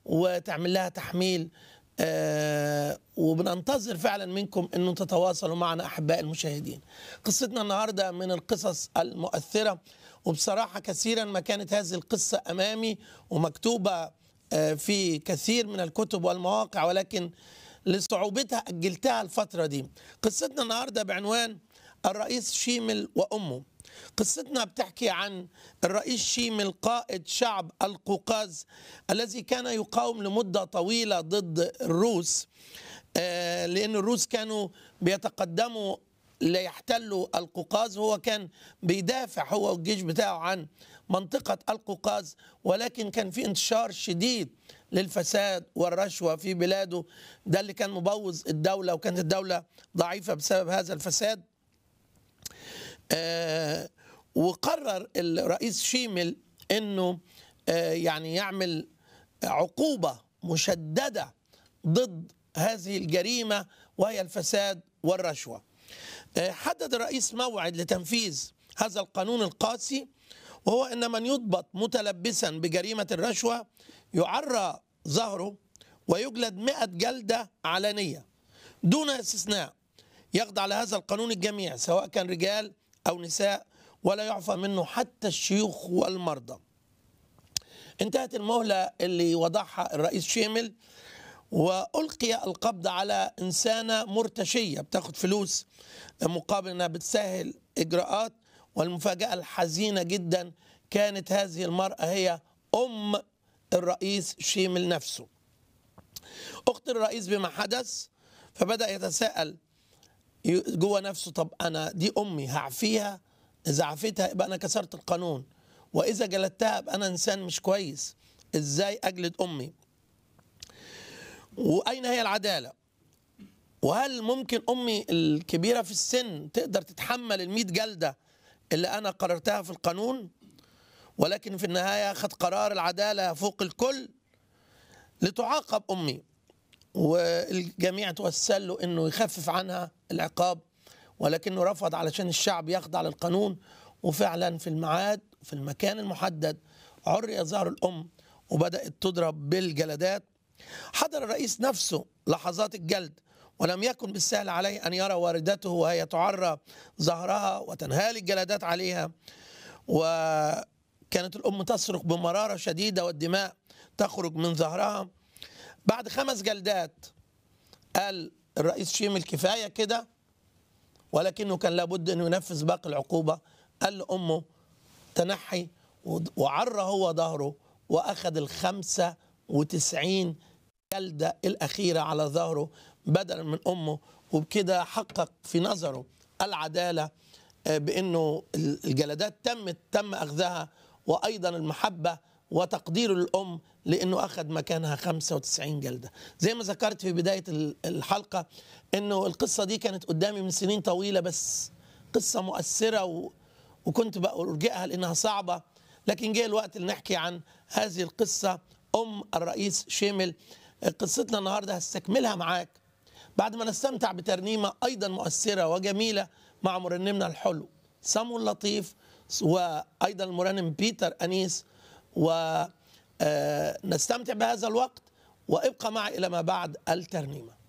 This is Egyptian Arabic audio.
وتعمل لها تحميل آه وبننتظر فعلا منكم انه تتواصلوا معنا احباء المشاهدين. قصتنا النهارده من القصص المؤثره وبصراحه كثيرا ما كانت هذه القصه امامي ومكتوبه آه في كثير من الكتب والمواقع ولكن لصعوبتها اجلتها الفتره دي. قصتنا النهارده بعنوان الرئيس شيمل وامه. قصتنا بتحكي عن الرئيس شيمل قائد شعب القوقاز الذي كان يقاوم لمدة طويلة ضد الروس لأن الروس كانوا بيتقدموا ليحتلوا القوقاز هو كان بيدافع هو والجيش بتاعه عن منطقة القوقاز ولكن كان في انتشار شديد للفساد والرشوة في بلاده ده اللي كان مبوظ الدولة وكانت الدولة ضعيفة بسبب هذا الفساد آه وقرر الرئيس شيمل انه آه يعني يعمل عقوبه مشدده ضد هذه الجريمه وهي الفساد والرشوه. آه حدد الرئيس موعد لتنفيذ هذا القانون القاسي وهو ان من يضبط متلبسا بجريمه الرشوه يعرى ظهره ويجلد 100 جلده علنيه دون استثناء يخضع لهذا القانون الجميع سواء كان رجال او نساء ولا يعفى منه حتى الشيوخ والمرضى انتهت المهلة اللي وضعها الرئيس شيمل وألقي القبض على إنسانة مرتشية بتاخد فلوس مقابل أنها بتسهل إجراءات والمفاجأة الحزينة جدا كانت هذه المرأة هي أم الرئيس شيمل نفسه أخت الرئيس بما حدث فبدأ يتساءل جوه نفسه طب أنا دي أمي هعفيها إذا عفيتها يبقى أنا كسرت القانون وإذا جلدتها يبقى أنا إنسان مش كويس إزاي أجلد أمي وأين هي العدالة وهل ممكن أمي الكبيرة في السن تقدر تتحمل المئة جلدة اللي أنا قررتها في القانون ولكن في النهاية أخذ قرار العدالة فوق الكل لتعاقب أمي والجميع توسل له أنه يخفف عنها العقاب ولكنه رفض علشان الشعب يخضع للقانون وفعلا في الميعاد في المكان المحدد عري ظهر الأم وبدأت تضرب بالجلدات حضر الرئيس نفسه لحظات الجلد ولم يكن بالسهل عليه أن يرى والدته وهي تعرى ظهرها وتنهال الجلدات عليها وكانت الأم تصرخ بمرارة شديدة والدماء تخرج من ظهرها بعد خمس جلدات قال الرئيس شيمل كفاية كده ولكنه كان لابد انه ينفذ باقي العقوبه قال لامه تنحي وعرى هو ظهره واخذ الخمسة وتسعين جلدة الأخيرة على ظهره بدلا من أمه وبكده حقق في نظره العدالة بأنه الجلدات تمت تم أخذها وأيضا المحبة وتقدير الأم لأنه أخذ مكانها 95 جلدة زي ما ذكرت في بداية الحلقة أنه القصة دي كانت قدامي من سنين طويلة بس قصة مؤثرة و... وكنت بأرجئها لأنها صعبة لكن جاء الوقت اللي نحكي عن هذه القصة أم الرئيس شيمل قصتنا النهاردة هستكملها معاك بعد ما نستمتع بترنيمة أيضا مؤثرة وجميلة مع مرنمنا الحلو سامو اللطيف وأيضا المرنم بيتر أنيس ونستمتع بهذا الوقت وابقى معي إلى ما بعد الترنيمة